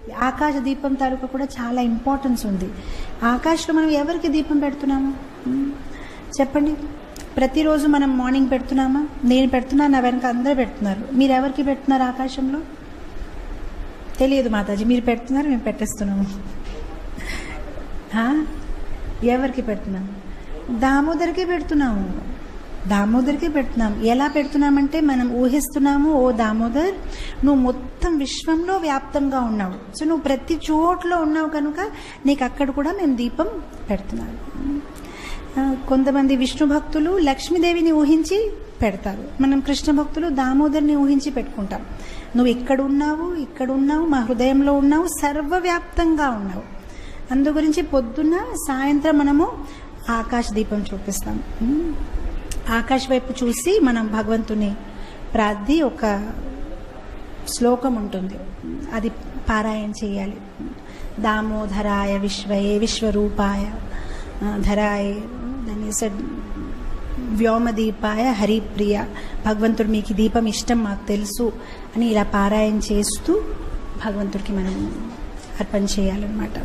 ఆకాశ దీపం తాలూకా కూడా చాలా ఇంపార్టెన్స్ ఉంది ఆకాశంలో మనం ఎవరికి దీపం పెడుతున్నాము ఉమ్, చెప్పండి ప్రతిరోజు మనం మార్నింగ్ పెడుతున్నామా నేను పెడుతున్నా నా వెనక అందరూ పెడుతున్నారు మీరు ఎవరికి పెడుతున్నారు ఆకాశంలో తెలియదు మాతాజీ మీరు పెడుతున్నారు మేము పెట్టేస్తున్నాము ఆ? ఎవరికి పెడుతున్నాము దామోదర్కి పెడుతున్నాము దామోదర్కి పెడుతున్నాం ఎలా పెడుతున్నామంటే మనం ఊహిస్తున్నాము ఓ దామోదర్ నువ్వు మొత్తం విశ్వంలో వ్యాప్తంగా ఉన్నావు సో నువ్వు ప్రతి చోట్లో ఉన్నావు కనుక నీకు అక్కడ కూడా మేము దీపం పెడుతున్నాము ఆ, కొంతమంది విష్ణు భక్తులు లక్ష్మీదేవిని ఊహించి పెడతారు మనం కృష్ణ భక్తులు దామోదర్ని ఊహించి పెట్టుకుంటాం నువ్వు ఇక్కడ ఉన్నావు ఇక్కడ ఉన్నావు మా హృదయంలో ఉన్నావు సర్వవ్యాప్తంగా ఉన్నావు అందు గురించి పొద్దున్న సాయంత్రం మనము ఆకాశ దీపం చూపిస్తాం ఉమ్. ఆకాశ వైపు చూసి మనం భగవంతుని ప్రార్థి ఒక శ్లోకం ఉంటుంది అది పారాయణ చేయాలి దామోదరాయ విశ్వయే విశ్వరూపాయ ఆ, ధరాయ దాని స- వ్యోమదీపాయ హరిప్రియ భగవంతుడు మీకు ఈ దీపం ఇష్టం మాకు తెలుసు అని ఇలా పారాయణ చేస్తూ భగవంతుడికి మనం అర్పణ చేయాలన్నమాట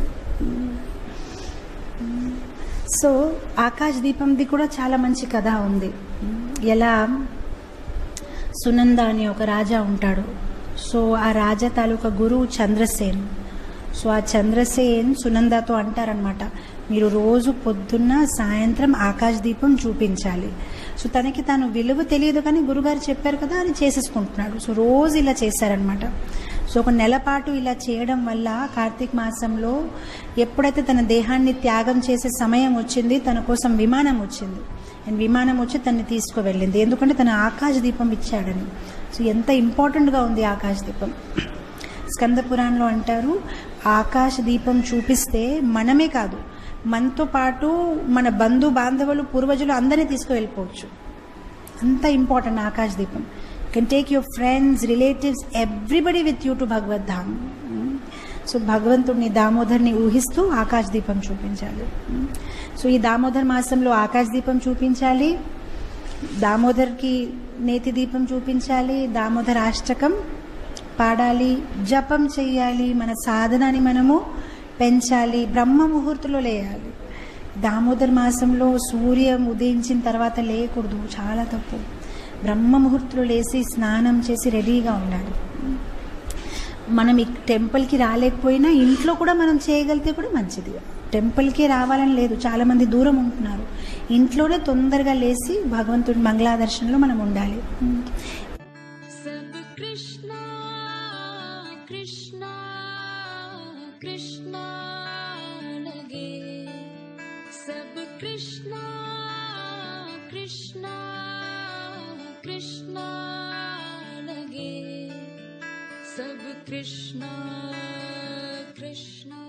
సో ఆకాశ దీపంది కూడా చాలా మంచి కథ ఉంది ఎలా సునంద అని ఒక రాజా ఉంటాడు సో ఆ రాజా తాలూకా గురువు చంద్రసేన్ సో ఆ చంద్రసేన్ సునందతో అంటారనమాట మీరు రోజు పొద్దున్న సాయంత్రం ఆకాశ దీపం చూపించాలి సో తనకి తాను విలువ తెలియదు కానీ గురుగారు చెప్పారు కదా అని చేసేసుకుంటున్నాడు సో రోజు ఇలా చేశారనమాట సో ఒక నెల పాటు ఇలా చేయడం వల్ల కార్తీక మాసంలో ఎప్పుడైతే తన దేహాన్ని త్యాగం చేసే సమయం వచ్చింది తన కోసం విమానం వచ్చింది అండ్ విమానం వచ్చి తన్ని తీసుకువెళ్ళింది ఎందుకంటే తన ఆకాశ దీపం ఇచ్చాడని సో ఎంత ఇంపార్టెంట్గా ఉంది ఆకాశ దీపం స్కంద పురాణంలో అంటారు ఆకాశ దీపం చూపిస్తే మనమే కాదు మనతో పాటు మన బంధు బాంధవులు పూర్వజులు అందరినీ తీసుకువెళ్ళిపోవచ్చు అంత ఇంపార్టెంట్ ఆకాశ దీపం can take your friends relatives everybody with you to Bhagavad Dham so భగవంతుడిని దామోదర్ని ఊహిస్తూ ఆకాశ దీపం చూపించాలి సో ఈ దామోదర్ మాసంలో ఆకాశ దీపం చూపించాలి దామోదర్కి నేతి దీపం చూపించాలి దామోదర్ అష్టకం పాడాలి జపం చేయాలి మన సాధనాన్ని మనము పెంచాలి బ్రహ్మ ముహూర్తంలో లేయాలి దామోదర్ మాసంలో సూర్యం ఉదయించిన తర్వాత లేయకూడదు చాలా తప్పు బ్రహ్మ ముహూర్తంలో లేచి స్నానం చేసి రెడీగా ఉండాలి మనం ఈ టెంపుల్కి రాలేకపోయినా ఇంట్లో కూడా మనం చేయగలిగితే కూడా మంచిది టెంపుల్కి రావాలని లేదు చాలామంది దూరం ఉంటున్నారు ఇంట్లోనే తొందరగా లేచి భగవంతుడి మంగళాదర్శనంలో మనం ఉండాలి सब कृष्णा कृष्णा कृष्णा लगे सब कृष्णा कृष्णा कृष्णा लगे सब कृष्णा कृष्णा